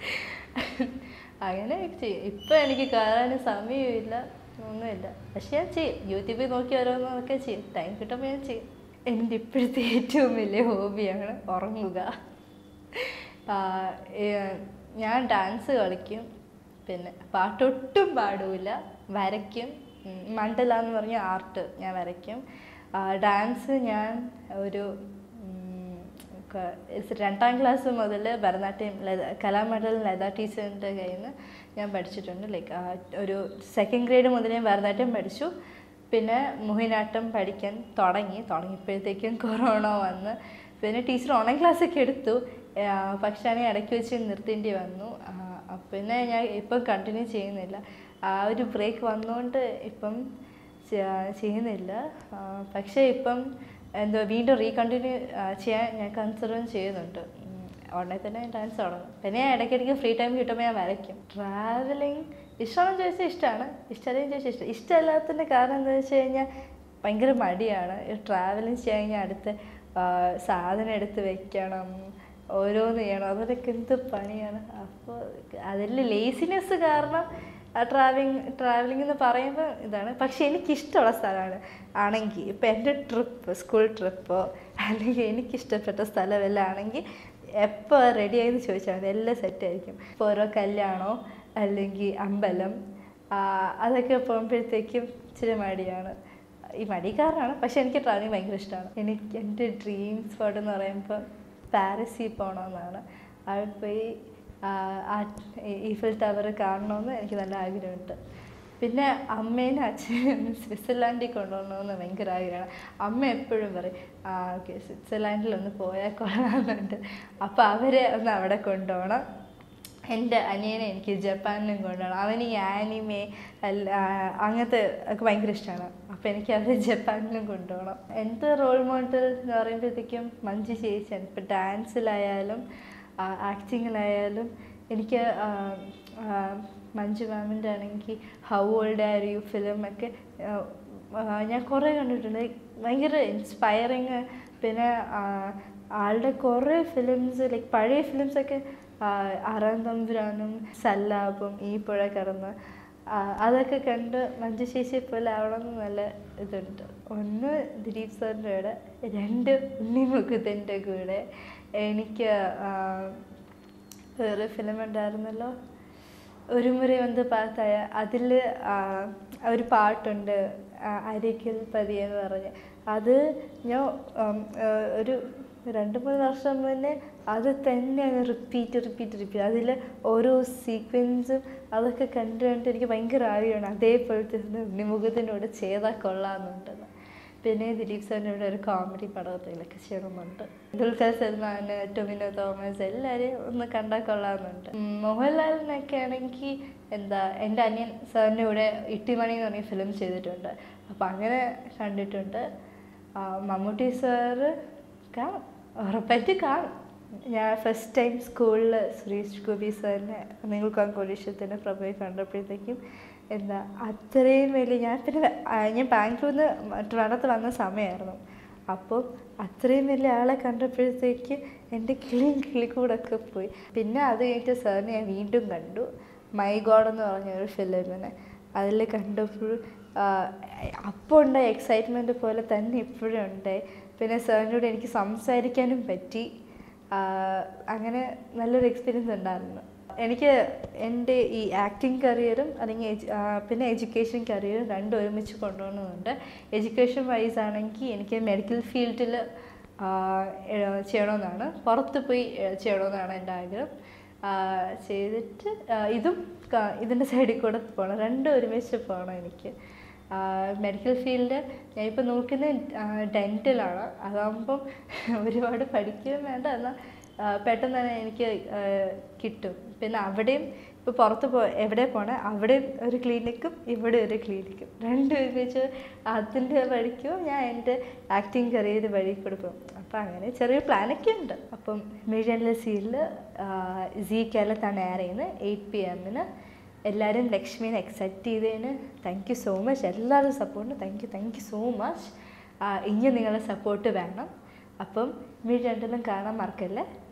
അങ്ങനെ ചെയ്യും ഇപ്പം എനിക്ക് കയറാനും സമയമില്ല ഒന്നുമില്ല പക്ഷെ ഞാൻ ചെയ്യും യൂട്യൂബിൽ നോക്കി ഓരോന്നൊക്കെ ചെയ്യും ടൈം കിട്ടുമ്പോൾ ഞാൻ ചെയ്യും എൻ്റെ ഇപ്പോഴത്തെ ഏറ്റവും വലിയ ഹോബിയാണ് ഉറങ്ങുക ആ, ഏ, ഞാൻ ഡാൻസ് കളിക്കും പിന്നെ പാട്ടൊട്ടും പാടൂല വരയ്ക്കും ഉം, മണ്ഡല എന്ന് പറഞ്ഞ ആർട്ട് ഞാൻ വരയ്ക്കും ആ, ഡാൻസ് ഞാൻ ഒരു ഉം, ക- ഇസ് രണ്ടാം ക്ലാസ് മുതൽ ഭരതനാട്യം ലത കലാമണ്ഡലം ലത ടീച്ചറിൻ്റെ കയ്യിൽ നിന്ന് ഞാൻ പഠിച്ചിട്ടുണ്ട് ലൈക്ക് ഒരു സെക്കൻഡ് ഗ്രേഡ് മുതൽ ഞാൻ ഭരതനാട്യം പഠിച്ചു പിന്നെ മോഹിനാട്ടം പഠിക്കാൻ തുടങ്ങി തുടങ്ങിയപ്പോഴത്തേക്കും കൊറോണ വന്ന് പിന്നെ ടീച്ചർ ഓൺലൈൻ ക്ലാസ്സൊക്കെ എടുത്തു ആ, പക്ഷേ ആണെങ്കിൽ ഇടയ്ക്ക് വെച്ച് നിർത്തേണ്ടി വന്നു ആ, അപ്പൊ പിന്നെ ഞാൻ ഇപ്പം കണ്ടിന്യൂ ചെയ്യുന്നില്ല ആ ഒരു ബ്രേക്ക് വന്നുകൊണ്ട് ഇപ്പം ചെ- ചെയ്യുന്നില്ല ആ, പക്ഷേ ഇപ്പം എന്തോ വീണ്ടും റീകണ്ടിന്യൂ ചെയ്യാൻ ഞാൻ കൺസിഡറും ചെയ്യുന്നുണ്ട് ഉം, ഉടനെ തന്നെ ഡാൻസ് തുടങ്ങും പിന്നെ ഞാൻ ഇടയ്ക്കിടയ്ക്ക് ഫ്രീ ടൈം കിട്ടുമ്പോൾ ഞാൻ വരയ്ക്കും ട്രാവലിങ് ഇഷ്ടമാണെന്ന് ചോദിച്ചാൽ ഇഷ്ടമാണ് ഇഷ്ടമല്ലെന്ന് ചോദിച്ചാൽ ഇഷ്ടം ഇഷ്ടമല്ലാത്തതിൻ്റെ കാരണം എന്താ വെച്ച് കഴിഞ്ഞാൽ ഭയങ്കര മടിയാണ് ട്രാവലിങ് ചെയ്യാൻ കഴിഞ്ഞാൽ അടുത്ത് ആ, സാധനം എടുത്ത് വെക്കണം ഓരോന്ന് ചെയ്യണം അതൊക്കെ എന്ത് പണിയാണ് അപ്പോൾ അതിൽ ലേസിനെസ് കാരണം ആ ട്രാവലിംഗ് ട്രാവലിംഗ് എന്ന് പറയുമ്പോൾ ഇതാണ് പക്ഷെ എനിക്കിഷ്ടമുള്ള സ്ഥലമാണ് ആണെങ്കിൽ ഇപ്പം എൻ്റെ ട്രിപ്പ് സ്കൂൾ ട്രിപ്പോ അല്ലെങ്കിൽ എനിക്കിഷ്ടപ്പെട്ട സ്ഥലം വല്ലതും ആണെങ്കിൽ എപ്പോൾ റെഡി ആയെന്ന് ചോദിച്ചാൽ മതി എല്ലാം സെറ്റായിരിക്കും ഇപ്പോൾ ഓരോ കല്യാണോ അല്ലെങ്കിൽ അമ്പലം ആ, അതൊക്കെ പോകുമ്പോഴത്തേക്കും ഇച്ചിരി മടിയാണ് ഈ മടി കാരണമാണ് പക്ഷെ എനിക്ക് ട്രാവലിംഗ് ഭയങ്കര ഇഷ്ടമാണ് എനിക്ക് എൻ്റെ ഡ്രീം സ്പോട്ട് എന്ന് പറയുമ്പോൾ പാരീസിൽ പോകണമെന്നാണ് അവിടെ പോയി ആ, ആ ഈഫിൽ ടവർ കാണണമെന്ന് എനിക്ക് നല്ല ആഗ്രഹമുണ്ട് പിന്നെ അമ്മേനെ അച്ഛനും സ്വിറ്റ്സർലാൻഡിൽ കൊണ്ടുപോകണമെന്ന് ഭയങ്കര ആഗ്രഹമാണ് അമ്മ എപ്പോഴും പറയും ആ ഓക്കെ സ്വിറ്റ്സർലാൻഡിൽ ഒന്ന് പോയാൽ കൊള്ളാമെന്നുണ്ട് അപ്പോൾ അവരെ ഒന്ന് അവിടെ കൊണ്ടുപോകണം എൻ്റെ അനിയനെ എനിക്ക് ജപ്പാനിലും കൊണ്ടുപോകണം അവന് ഈ ആനിമെ അല്ല ആ, അങ്ങനത്തെ ഒക്കെ ഭയങ്കര ഇഷ്ടമാണ് അപ്പോൾ എനിക്ക് അവരെ ജപ്പാനിലും കൊണ്ടുപോകണം എൻ്റെ റോൾ മോഡൽ എന്ന് പറയുമ്പോഴത്തേക്കും മഞ്ജു ചേച്ചിയാണ് ഇപ്പോൾ ഡാൻസിലായാലും ആക്ടിങ്ങിലായാലും എനിക്ക് ആ, ആ, മഞ്ജു മാമിൻ്റെ ആണെങ്കിൽ ഹൗ ഓൾഡ് ആർ യു ഫിലിമൊക്കെ ഞാൻ കുറേ കണ്ടിട്ടുണ്ട് ഭയങ്കര ഇൻസ്പയറിങ് പിന്നെ ആ, ആളുടെ കുറേ ഫിലിംസ് ലൈക്ക് പഴയ ഫിലിംസൊക്കെ ആറാം തമ്പുരാനും സല്ലാപും ഈ പുഴ കടന്ന് ആ, അതൊക്കെ കണ്ട് മഞ്ജു ചേച്ചിയെ പോലെ ആവണമെന്ന് നല്ല ഇതുണ്ട് ഒന്ന് ദിലീപ് സാറിൻ്റെ കൂടെ രണ്ട് ഉണ്ണിമുഖത്തിൻ്റെ കൂടെ എനിക്ക് ആ, വേറെ ഫിലിം ഉണ്ടായിരുന്നല്ലോ ഒരു മുറി വന്ന് പാത്തായ അതിൽ ഒരു പാട്ടുണ്ട് ആ, അരികിൽ പതി എന്ന് പറഞ്ഞ് അത് ഞാൻ ഉം, ആ, ഒരു രണ്ട് മൂന്ന് വർഷം മുന്നേ അത് തന്നെ അങ്ങ് റിപ്പീറ്റ് റിപ്പീറ്റ് റിപ്പീറ്റ് അതിൽ ഓരോ സീക്വൻസും അതൊക്കെ കണ്ട് കണ്ട് എനിക്ക് ഭയങ്കര ആഗ്രഹമാണ് അതേപോലത്തെ ഒന്ന് ഉണ്ണിമുഖത്തിനോട് ചെയ്താൽ കൊള്ളാമെന്നുണ്ടെന്ന് പിന്നെ ദിലീപ് സാറിൻ്റെ ഒരു കോമഡി പടത്തിലൊക്കെ ചെയ്യണമെന്നുണ്ട് ദുൽഖർ സൽമാൻ ടൊമിനോ തോമസ് എല്ലാവരെയും ഒന്ന് കണ്ടാൽ കൊള്ളാമെന്നുണ്ട് ഉം, മോഹൻലാലിനൊക്കെ ആണെങ്കിൽ എന്താ എൻ്റെ അനിയൻ സാറിൻ്റെ കൂടെ ഇട്ടിമണി എന്ന് പറഞ്ഞ ഫിലിം ചെയ്തിട്ടുണ്ട് അപ്പം അങ്ങനെ കണ്ടിട്ടുണ്ട് ആ, മമ്മൂട്ടി സാറ് കാണും ഉറപ്പായിട്ട് കാണും ഞാൻ ഫസ്റ്റ് ടൈം സ്കൂളിൽ സുരേഷ് ഗോപി സാറിനെ നിങ്ങൾക്ക് കൊലീഷ്യത്തിൻ്റെ പ്രഭയെ കണ്ടപ്പോഴത്തേക്കും എന്താ അത്രയും വലിയ ഞാൻ പിന്നെ ആ, ഞാൻ ബാംഗ്ലൂരിൽ നിന്ന് ട്രിവാൻഡ്രത്ത് വന്ന സമയമായിരുന്നു അപ്പോൾ അത്രയും വലിയ ആളെ കണ്ടപ്പോഴത്തേക്ക് എൻ്റെ കിളിയും കിളിക്കൂടൊക്കെ പോയി പിന്നെ അത് കഴിഞ്ഞിട്ട് സാറിനെ ഞാൻ വീണ്ടും കണ്ടു മൈ ഗോഡ് എന്ന് പറഞ്ഞ ഒരു ഫിലിമിനെ അതിൽ കണ്ടപ്പോൾ അപ്പോൾ ഉണ്ടായ എക്സൈറ്റ്മെൻറ്റ് പോലെ തന്നെ ഇപ്പോഴും ഉണ്ടായി പിന്നെ സാറിനോട് എനിക്ക് സംസാരിക്കാനും പറ്റി ആ, അങ്ങനെ നല്ലൊരു എക്സ്പീരിയൻസ് ഉണ്ടായിരുന്നു എനിക്ക് എൻ്റെ ഈ ആക്ടിങ് കരിയറും അല്ലെങ്കിൽ എജു- ആ, പിന്നെ എഡ്യൂക്കേഷൻ കരിയറും രണ്ടും ഒരുമിച്ച് കൊണ്ടുപോകണമെന്നുണ്ട് എഡ്യൂക്കേഷൻ വൈസ് ആണെങ്കിൽ എനിക്ക് മെഡിക്കൽ ഫീൽഡിൽ ചെയ്യണമെന്നാണ് പുറത്ത് പോയി ഏ, ചെയ്യണമെന്നാണ് എൻ്റെ ആഗ്രഹം ആ, ചെയ്തിട്ട് ആ, ഇതും ക- ഇതിൻ്റെ സൈഡിൽ കൂടെ പോകണം രണ്ടും ഒരുമിച്ച് പോകണം എനിക്ക് മെഡിക്കൽ ഫീൽഡ് ഞാനിപ്പോൾ നോക്കുന്നത് ഡെൻറ്റലാണ് അതാകുമ്പം ഒരുപാട് പഠിക്കുകയും വേണ്ട എന്നാൽ ആ, പെട്ടെന്ന് തന്നെ എനിക്ക് ആ, കിട്ടും പിന്നെ അവിടെയും ഇപ്പോൾ പുറത്ത് പോ എവിടെ പോണേ അവിടെയും ഒരു ക്ലിനിക്കും ഇവിടെ ഒരു ക്ലിനിക്കും രണ്ടും ഒരുമിച്ച് അതിൻ്റെ വഴിക്കും ഞാൻ എൻ്റെ ആക്ടിങ് കരിയർ വഴി കൊടുക്കും അപ്പോൾ അങ്ങനെ ചെറിയ പ്ലാനൊക്കെ ഉണ്ട് അപ്പം മീഡിയനിലെ സീരിയൽ സി കേരളത്താണ് എയർ ചെയ്യുന്നത് എയ്റ്റ് പി എമ്മിന് എല്ലാവരും ലക്ഷ്മീനെ എക്സെപ്റ്റ് ചെയ്തതിന് താങ്ക് യു സോ മച്ച് എല്ലാവരും സപ്പോർട്ടിന് thank you thank you so much ഇനി നിങ്ങളുടെ സപ്പോർട്ട് വേണം അപ്പം മീഡിയ രണ്ടിലും കാണാൻ മറക്കല്ലേ